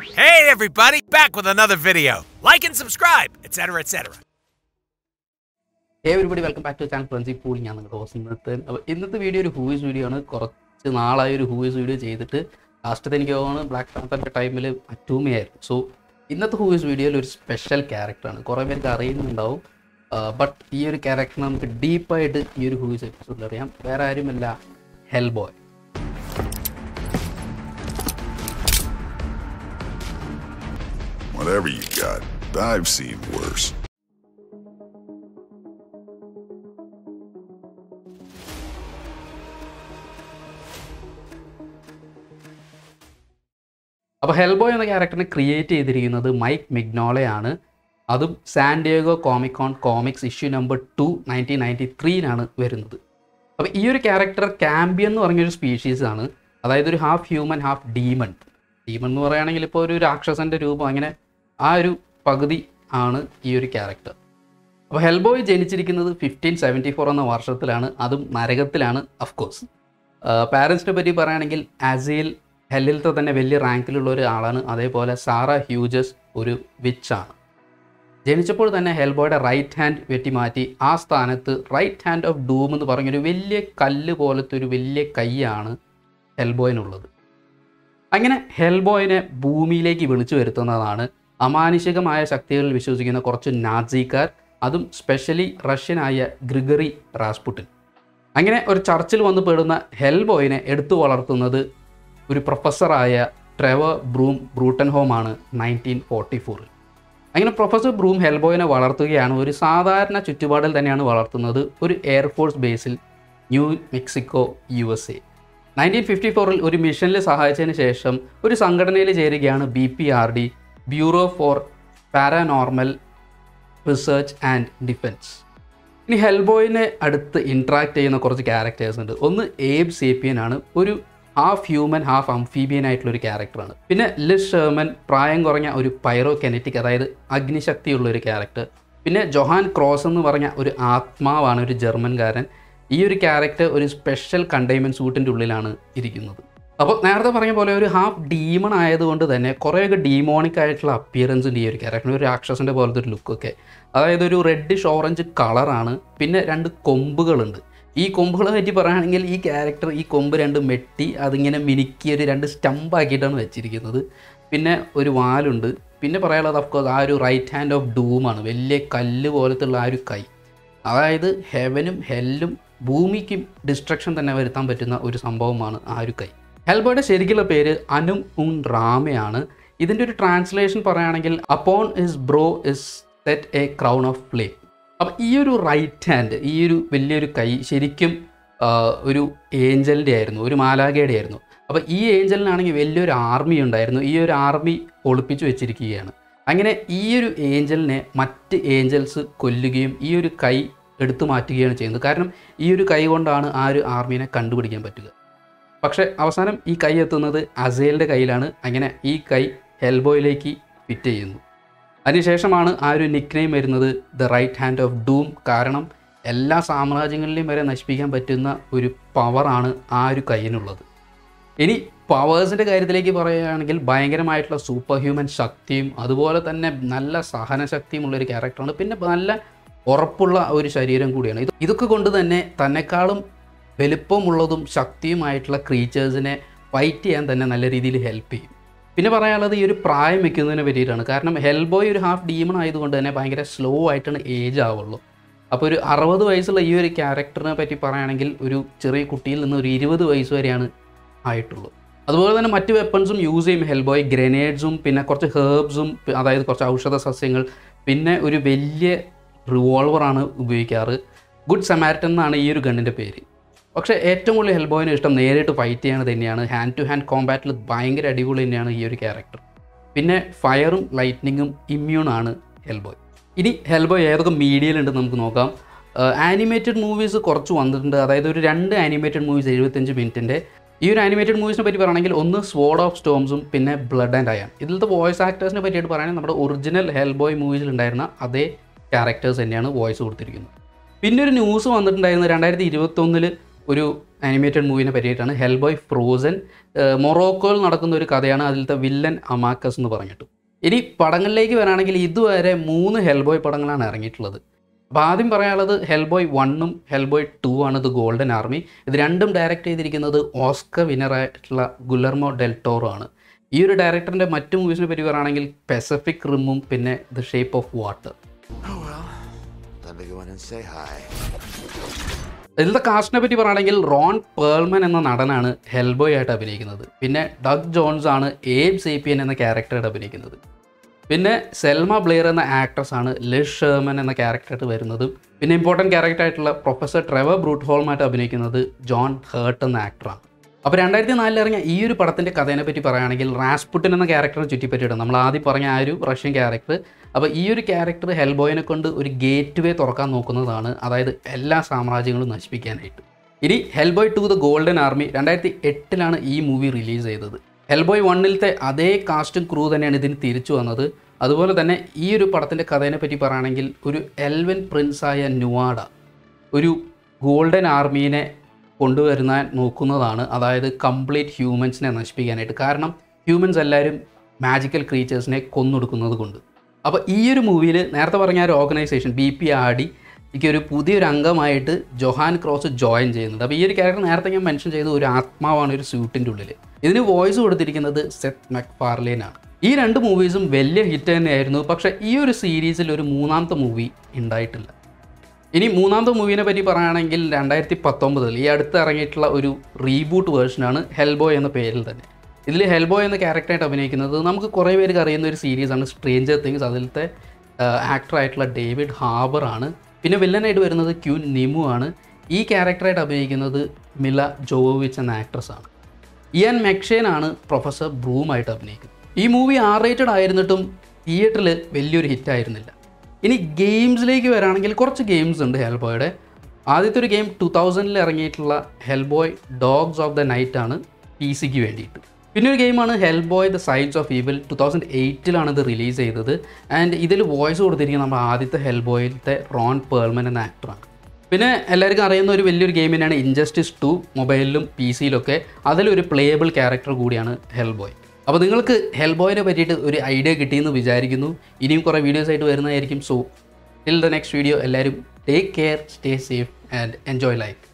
Hey everybody, back with another video. Like and subscribe, etc. etc. Everybody welcome back to channel ഫ്രണ്ട്സി പൂൾ ഞാൻ നിങ്ങളുടെ host ഇന്നത്തെ അപ്പോൾ ഇന്നത്തെ വീഡിയോ ഒരു ഹൂയിസ് വീഡിയോ ആണ് കുറച്ച് നാളായി ഒരു ഹൂയിസ് വീഡിയോ ചെയ്തിട്ട് ലാസ്റ്റത്തെ എനിക്ക് തോന്നുന്നു ബ്ലാക്ക് പാന്തറിൻ്റെ ടൈമിൽ അറ്റൂമയായിരുന്നു സോ ഇന്നത്തെ ഹൂയിസ് വീഡിയോയിൽ ഒരു സ്പെഷ്യൽ ക്യാരക്ടറാണ് കുറേ പേർക്ക് അറിയുന്നുണ്ടാവും ബട്ട് ഈ ഒരു ക്യാരക്ടർ നമുക്ക് ഡീപ്പായിട്ട് ഈ ഒരു ഹൂയിസ് എപ്പിസോഡിൽ അറിയാം വേറെ ആരുമല്ല Hellboy Whatever you got, I've seen worse. അപ്പോൾ ഹെൽബോയ് എന്ന ക്യാരക്ടറിനെ ക്രിയേറ്റ് ചെയ്തിരിക്കുന്നത് മൈക്ക് മിഗ്നോളയാണ് അതും San Diego Comic Con comics issue number two nineteen ninety ത്രീയിലാണ് വരുന്നത് അപ്പോൾ ഈ ഒരു ക്യാരക്ടർ ക്യാമ്പിയൻ എന്ന് പറഞ്ഞൊരു സ്പീഷീസ് ആണ് അതായത് ഒരു half human half demon demon എന്ന് പറയുകയാണെങ്കിൽ ഇപ്പോൾ ഒരു രാക്ഷസൻ്റെ രൂപം അങ്ങനെ ആ ഒരു പകുതി ആണ് ഈ ഒരു ക്യാരക്ടർ അപ്പോൾ ഹെൽബോയ് ജനിച്ചിരിക്കുന്നത് ഫിഫ്റ്റീൻ സെവൻറ്റി ഫോർ എന്ന വർഷത്തിലാണ് അതും നരകത്തിലാണ് അഫ്കോഴ്സ് പാരൻസിനെ പറ്റി പറയുകയാണെങ്കിൽ ആസിയിൽ ഹെല്ലിലത്തെ തന്നെ വലിയ റാങ്കിലുള്ള ഒരു ആളാണ് അതേപോലെ സാറ ഹ്യൂജസ് ഒരു വിച്ചാണ് ജനിച്ചപ്പോൾ തന്നെ ഹെൽബോയുടെ റൈറ്റ് ഹാൻഡ് വെട്ടിമാറ്റി ആ സ്ഥാനത്ത് റൈറ്റ് ഹാൻഡ് ഓഫ് ഡൂം എന്ന് പറഞ്ഞൊരു വലിയ കല്ല് പോലത്തെ ഒരു വലിയ കൈയാണ് ഹെൽബോയിനുള്ളത് അങ്ങനെ ഹെൽബോയിനെ ഭൂമിയിലേക്ക് വിളിച്ചു വരുത്തുന്നതാണ് അമാനുഷികമായ ശക്തികളിൽ വിശ്വസിക്കുന്ന കുറച്ച് നാസിക്കാർ അതും സ്പെഷ്യലി റഷ്യനായ ഗ്രിഗറി റാസ്പുട്ടിൻ അങ്ങനെ ഒരു ചർച്ചിൽ വന്ന് പെടുന്ന ഹെൽബോയിനെ എടുത്തു വളർത്തുന്നത് ഒരു പ്രൊഫസറായ ട്രെവർ ബ്രൂം ബ്രൂട്ടൻ ഹോമാണ് നയൻറ്റീൻ ഫോർട്ടി ഫോറിൽ അങ്ങനെ പ്രൊഫസർ ബ്രൂം ഹെൽബോയിനെ വളർത്തുകയാണ് ഒരു സാധാരണ ചുറ്റുപാടിൽ തന്നെയാണ് വളർത്തുന്നത് ഒരു എയർഫോഴ്സ് ബേസിൽ New Mexico U S A nineteen fifty ഫോറിൽ ഒരു മിഷനിൽ സഹായിച്ചതിന് ശേഷം ഒരു സംഘടനയിൽ ചേരുകയാണ് B P R D bureau for paranormal research and defence ഇനി ഹെൽബോയിനെ അടുത്ത് ഇൻട്രാക്ട് ചെയ്യുന്ന കുറച്ച് ക്യാരക്ടേഴ്സ് ഉണ്ട് ഒന്ന് ഏബ് സേപ്പിയൻ ആണ് ഒരു ഹാഫ് ഹ്യൂമൻ ഹാഫ് അംഫീബിയൻ ആയിട്ടുള്ള ഒരു ക്യാരക്ടറാണ് പിന്നെ ലിസ് ഷെർമൻ പ്രായം കുറഞ്ഞ ഒരു പൈറോ കെനറ്റിക് അതായത് അഗ്നിശക്തിയുള്ള ഒരു ക്യാരക്ടർ പിന്നെ ജൊഹാൻ ക്രോസ് എന്ന് പറഞ്ഞ ഒരു ആത്മാവാണ് ഒരു ജർമ്മൻകാരൻ ഈ ഒരു ക്യാരക്ടർ ഒരു സ്പെഷ്യൽ കണ്ടെയ്ൻമെൻറ്റ് സൂട്ടിൻ്റെ ഉള്ളിലാണ് ഇരിക്കുന്നത് അപ്പോൾ നേരത്തെ പറഞ്ഞ പോലെ ഒരു ഹാഫ് ഡീമൺ ആയതുകൊണ്ട് തന്നെ കുറേയൊക്കെ ഡീമോണിക് ആയിട്ടുള്ള അപ്പിയറൻസ് ഉണ്ട് ഈ ഒരു ക്യാരക്ടർ ഒരു രാക്ഷസൻ്റെ പോലത്തെ ഒരു ലുക്കൊക്കെ അതായത് ഒരു റെഡിഷ് ഓറഞ്ച് കളറാണ് പിന്നെ രണ്ട് കൊമ്പുകളുണ്ട് ഈ കൊമ്പുകളെ പറ്റി പറയുകയാണെങ്കിൽ ഈ ക്യാരക്ടർ ഈ കൊമ്പ് രണ്ട് മെട്ടി അതിങ്ങനെ മിനുക്കി ഒരു രണ്ട് സ്റ്റംപ് ആക്കിയിട്ടാണ് വെച്ചിരിക്കുന്നത് പിന്നെ ഒരു വാലുണ്ട് പിന്നെ പറയാനുള്ളത് അഫ്കോഴ്സ് ആ ഒരു റൈറ്റ് ഹാൻഡ് ഓഫ് ഡൂമാണ് വലിയ കല്ല് പോലത്തെ ഉള്ള ആ ഒരു കൈ അതായത് ഹെവനും ഹെല്ലും ഭൂമിക്കും ഡിസ്ട്രക്ഷൻ തന്നെ വരുത്താൻ പറ്റുന്ന ഒരു സംഭവമാണ് ആ ഒരു കൈ ഹെൽബോയുടെ ശരിക്കുള്ള പേര് അനും ഉൺ റാമയാണ് ഇതിൻ്റെ ഒരു ട്രാൻസ്ലേഷൻ പറയുകയാണെങ്കിൽ upon his brow is set a crown of flame അപ്പം ഈ ഒരു റൈറ്റ് ഹാൻഡ് ഈ ഒരു വലിയൊരു കൈ ശരിക്കും ആ, ഒരു ഏഞ്ചലിൻ്റെ ആയിരുന്നു ഒരു മാലാഖയുടെ ആയിരുന്നു അപ്പോൾ ഈ ഏഞ്ചലിനാണെങ്കിൽ വലിയൊരു ആർമി ഉണ്ടായിരുന്നു ഈ ഒരു ആർമി ഒളിപ്പിച്ചു വെച്ചിരിക്കുകയാണ് അങ്ങനെ ഈ ഒരു ഏഞ്ചലിനെ മറ്റ് ഏഞ്ചൽസ് കൊല്ലുകയും ഈ ഒരു കൈ എടുത്തു മാറ്റുകയാണ് ചെയ്യുന്നത് കാരണം ഈ ഒരു കൈ കൊണ്ടാണ് ആ ഒരു ആർമീനെ കണ്ടുപിടിക്കാൻ പറ്റുക പക്ഷേ അവസാനം ഈ കൈ എത്തുന്നത് അസേലിൻ്റെ കയ്യിലാണ് അങ്ങനെ ഈ കൈ ഹെൽബോയിലേക്ക് ഫിറ്റ് ചെയ്യുന്നു അതിനുശേഷമാണ് ആ ഒരു നിക്നെയിം വരുന്നത് the right hand of doom കാരണം എല്ലാ സാമ്രാജ്യങ്ങളിലെയും വരെ നശിപ്പിക്കാൻ പറ്റുന്ന ഒരു പവറാണ് ആ ഒരു കയ്യിനുള്ളത് ഇനി പവേഴ്സിൻ്റെ കാര്യത്തിലേക്ക് പറയുകയാണെങ്കിൽ ഭയങ്കരമായിട്ടുള്ള സൂപ്പർ ഹ്യൂമൻ ശക്തിയും അതുപോലെ തന്നെ നല്ല സഹനശക്തിയും ഉള്ളൊരു ക്യാരക്ടറാണ് പിന്നെ നല്ല ഉറപ്പുള്ള ഒരു ശരീരം കൂടിയാണ് ഇത് ഇതൊക്കെ കൊണ്ട് തന്നെ തന്നെക്കാളും വലുപ്പമുള്ളതും ശക്തിയുമായിട്ടുള്ള ക്രീച്ചേഴ്സിനെ ഫൈറ്റ് ചെയ്യാൻ തന്നെ നല്ല രീതിയിൽ ഹെൽപ്പ് ചെയ്യും പിന്നെ പറയാനുള്ളത് ഈ ഒരു പ്രായം വെക്കുന്നതിനെ പറ്റിയിട്ടാണ് കാരണം ഹെൽബോയ് ഒരു ഹാഫ് ഡീമൺ ആയതുകൊണ്ട് തന്നെ ഭയങ്കര സ്ലോ ആയിട്ടാണ് ഏജ് ആവുള്ളൂ അപ്പോൾ ഒരു അറുപത് വയസ്സുള്ള ഈ ഒരു ക്യാരക്ടറിനെ പറ്റി പറയുകയാണെങ്കിൽ ഒരു ചെറിയ കുട്ടിയിൽ നിന്ന് ഒരു ഇരുപത് വയസ്സ് വരെയാണ് ആയിട്ടുള്ളൂ അതുപോലെ തന്നെ മറ്റ് വെപ്പൺസും യൂസ് ചെയ്യും ഹെൽബോയ് ഗ്രനേഡ്സും പിന്നെ കുറച്ച് ഹേർബ്സും അതായത് കുറച്ച് ഔഷധ സസ്യങ്ങൾ പിന്നെ ഒരു വലിയ റിവോൾവറാണ് ഉപയോഗിക്കാറ് ഗുഡ് സമാരിറ്റൻ എന്നാണ് ഈ ഒരു ഗണ്ണിൻ്റെ പേര് പക്ഷേ ഏറ്റവും കൂടുതൽ ഹെൽബോയിന് ഇഷ്ടം നേരിട്ട് ഫൈറ്റ് ചെയ്യണത് തന്നെയാണ് ഹാൻഡ് ടു ഹാൻഡ് കോമ്പാറ്റിൽ ഭയങ്കര അടിപൊളി തന്നെയാണ് ഈ ഒരു ക്യാരക്ടർ പിന്നെ ഫയറും ലൈറ്റ്നിങ്ങും ഇമ്മ്യൂണാണ് ഹെൽബോയ് ഇനി ഹെൽബോയ് ഏതൊക്കെ മീഡിയയിലുണ്ട് നമുക്ക് നോക്കാം ആനിമേറ്റഡ് മൂവീസ് കുറച്ച് വന്നിട്ടുണ്ട് അതായത് ഒരു രണ്ട് ആനിമേറ്റഡ് മൂവീസ് എഴുപത്തഞ്ച് മിനിറ്റിൻ്റെ ഈ ഒരു ആനിമേറ്റഡ് മൂവീസിനെ പറ്റി പറയുകയാണെങ്കിൽ ഒന്ന് സ്വോർഡ് ഓഫ് സ്റ്റോംസും പിന്നെ ബ്ലഡ് ആൻഡ് അയൺ ഇതിലത്തെ വോയിസ് ആക്ടേഴ്സിനെ പറ്റിയിട്ട് പറയുകയാണെങ്കിൽ നമ്മുടെ ഒറിജിനൽ ഹെൽബോയ് മൂവീസിൽ ഉണ്ടായിരുന്ന അതേ ക്യാരക്ടേഴ്സ് തന്നെയാണ് വോയിസ് കൊടുത്തിരിക്കുന്നത് പിന്നെ ഒരു ന്യൂസ് വന്നിട്ടുണ്ടായിരുന്നു രണ്ടായിരത്തി ഇരുപത്തൊന്നിൽ ഒരു ആനിമേറ്റഡ് മൂവിനെ പറ്റിയിട്ടാണ് ഹെൽബോയ് ഫ്രോസൻ മൊറോക്കോയിൽ നടക്കുന്ന ഒരു കഥയാണ് അതിലത്തെ വില്ലൻ അമാക്കസ് എന്ന് പറഞ്ഞിട്ട് ഇനി പടങ്ങളിലേക്ക് വരാണെങ്കിൽ ഇതുവരെ മൂന്ന് ഹെൽബോയ് പടങ്ങളാണ് ഇറങ്ങിയിട്ടുള്ളത് അപ്പോൾ ആദ്യം പറയാനുള്ളത് ഹെൽബോയ് വണ്ണും ഹെൽബോയ് ടു ആണ് ഇത് ഗോൾഡൻ ആർമി ഇത് രണ്ടും ഡയറക്റ്റ് ചെയ്തിരിക്കുന്നത് ഓസ്കർ വിന്നറായിട്ടുള്ള ഗുലർമോ ഡെൽട്ടോറോ ആണ് ഈ ഒരു ഡയറക്ടറിൻ്റെ മറ്റു മൂവീസിനെ പറ്റി പറയുകയാണെങ്കിൽ പെസഫിക് റിമും പിന്നെ the shape of water Oh well. Let me go in and say hi. ഇതിലത്തെ കാസ്റ്റിനെ പറ്റി പറയുകയാണെങ്കിൽ റോൺ പേൾമൻ എന്ന നടനാണ് ഹെൽബോയ് ആയിട്ട് അഭിനയിക്കുന്നത് പിന്നെ ഡഗ് ജോൺസ് ആണ് ഏബ് സേപ്പിയൻ എന്ന ക്യാരക്ടറായിട്ട് അഭിനയിക്കുന്നത് പിന്നെ സെൽമ ബ്ലെയർ എന്ന ആക്ട്രസ് ആണ് ലിഷ് ഷേർമൻ എന്ന ക്യാരക്ടറായിട്ട് വരുന്നത് പിന്നെ ഇമ്പോർട്ടൻറ്റ് ക്യാരക്ടർ ആയിട്ടുള്ള പ്രൊഫസർ ട്രെവർ ബ്രൂട്ട് ഹോൾമായിട്ട് അഭിനയിക്കുന്നത് ജോൺ ഹേർട്ട് എന്ന ആക്ടറാണ് അപ്പോൾ രണ്ടായിരത്തി നാലിൽ ഇറങ്ങിയ ഈ ഒരു പടത്തിൻ്റെ കഥയെ പറ്റി പറയുകയാണെങ്കിൽ റാസ്പുട്ടിൻ എന്ന ക്യാരക്ടറിനെ ചുറ്റിപ്പറ്റിയിട്ടുണ്ട് നമ്മൾ ആദ്യം പറഞ്ഞ ആ ഒരു റഷ്യൻ ക്യാരക്ടർ അപ്പോൾ ഈ ഒരു ക്യാരക്ടർ ഹെൽബോയിനെ കൊണ്ട് ഒരു ഗേറ്റ് വേ തുറക്കാൻ നോക്കുന്നതാണ് അതായത് എല്ലാ സാമ്രാജ്യങ്ങളും നശിപ്പിക്കാനായിട്ട് ഇനി Hellboy two the golden army രണ്ടായിരത്തി എട്ടിലാണ് ഈ മൂവി റിലീസ് ചെയ്തത് ഹെൽബോയ് വണ്ണിലത്തെ അതേ കാസ്റ്റും ക്രൂ തന്നെയാണ് ഇതിന് തിരിച്ചു വന്നത് അതുപോലെ തന്നെ ഈ ഒരു പടത്തിൻ്റെ കഥയെ പറ്റി പറയുകയാണെങ്കിൽ ഒരു എൽവൻ പ്രിൻസായ നുവാഡ ഒരു ഗോൾഡൻ ആർമീനെ കൊണ്ടുവരുന്ന നോക്കുന്നതാണ് അതായത് കംപ്ലീറ്റ് ഹ്യൂമൻസിനെ നശിപ്പിക്കാനായിട്ട് കാരണം ഹ്യൂമൻസ് എല്ലാവരും മാജിക്കൽ ക്രീച്ചേഴ്സിനെ കൊന്നൊടുക്കുന്നത് കൊണ്ട് അപ്പോൾ ഈ ഒരു മൂവിയിൽ നേരത്തെ പറഞ്ഞ ആ ഒരു organisation B P R D എനിക്ക് ഒരു പുതിയൊരു അംഗമായിട്ട് ജൊഹാൻ ക്രോസ് ജോയിൻ ചെയ്യുന്നുണ്ട് അപ്പോൾ ഈ ഒരു ക്യാരക്ടർ നേരത്തെ ഞാൻ മെൻഷൻ ചെയ്ത ഒരു ആത്മാവാണ് ഒരു സ്യൂട്ടിൻ്റെ ഉള്ളിൽ ഇതിന് വോയിസ് കൊടുത്തിരിക്കുന്നത് സെത്ത് മെക്ഫാർലേനാണ് ഈ രണ്ട് മൂവീസും വലിയ ഹിറ്റ് തന്നെയായിരുന്നു പക്ഷേ ഈ ഒരു സീരീസിൽ ഒരു മൂന്നാമത്തെ മൂവി ഉണ്ടായിട്ടില്ല ഇനി മൂന്നാമത്തെ മൂവിനെ പറ്റി പറയുകയാണെങ്കിൽ രണ്ടായിരത്തി പത്തൊമ്പതിൽ ഈ അടുത്ത് ഇറങ്ങിയിട്ടുള്ള ഒരു റീബൂട്ട് വേർഷനാണ് ഹെൽബോയ് എന്ന പേരിൽ തന്നെ ഇതിൽ ഹെൽബോയ് എന്ന ക്യാരക്ടറായിട്ട് അഭിനയിക്കുന്നത് നമുക്ക് കുറേ പേർക്ക് അറിയുന്ന ഒരു സീരീസാണ് സ്ട്രേഞ്ചർ തിങ്സ് അതിലത്തെ ആക്ടറായിട്ടുള്ള ഡേവിഡ് ഹാബർ ആണ് പിന്നെ വില്ലനായിട്ട് വരുന്നത് ക്യൂൻ നിമു ആണ് ഈ ക്യാരക്ടറായിട്ട് അഭിനയിക്കുന്നത് മില ജോവോവിച്ച് എന്ന ആക്ട്രസ് ആണ് ഇയാൻ മെക്ഷേൻ ആണ് പ്രൊഫസർ ബ്രൂമായിട്ട് അഭിനയിക്കുന്നത് ഈ മൂവി ആർ റേറ്റഡ് ആയിരുന്നിട്ടും തിയേറ്ററിൽ വലിയൊരു ഹിറ്റ് ആയിരുന്നില്ല ഇനി ഗെയിംസിലേക്ക് വരാണെങ്കിൽ കുറച്ച് ഗെയിംസ് ഉണ്ട് ഹെൽബോയുടെ ആദ്യത്തെ ഒരു ഗെയിം ടു തൗസൻഡിൽ ഇറങ്ങിയിട്ടുള്ള Hellboy dogs of the night ആണ് പി സിക്ക് വേണ്ടിയിട്ട് പിന്നെ ഒരു ഗെയിമാണ് Hellboy the sides of evil two thousand എയ്റ്റിലാണ് ഇത് റിലീസ് ചെയ്തത് ആൻഡ് ഇതിൽ വോയിസ് കൊടുത്തിരിക്കുന്നത് നമ്മുടെ ആദ്യത്തെ ഹെൽബോയിലത്തെ റോൺ പേൾമൻ എന്ന ആക്ടറാണ് പിന്നെ എല്ലാവർക്കും അറിയുന്ന ഒരു വലിയൊരു ഗെയിം തന്നെയാണ് ഇൻജസ്റ്റിസ് ടു മൊബൈലിലും പി സിയിലൊക്കെ അതിലൊരു പ്ലേയബിൾ ക്യാരക്ടർ കൂടിയാണ് ഹെൽബോയ് അപ്പോൾ നിങ്ങൾക്ക് ഹെൽബോയിനെ പറ്റിയിട്ട് ഒരു ഐഡിയ കിട്ടിയെന്ന് വിചാരിക്കുന്നു ഇനിയും കുറേ വീഡിയോസ് ആയിട്ട് വരുന്നതായിരിക്കും so till the next video എല്ലാവരും take care stay safe and enjoy life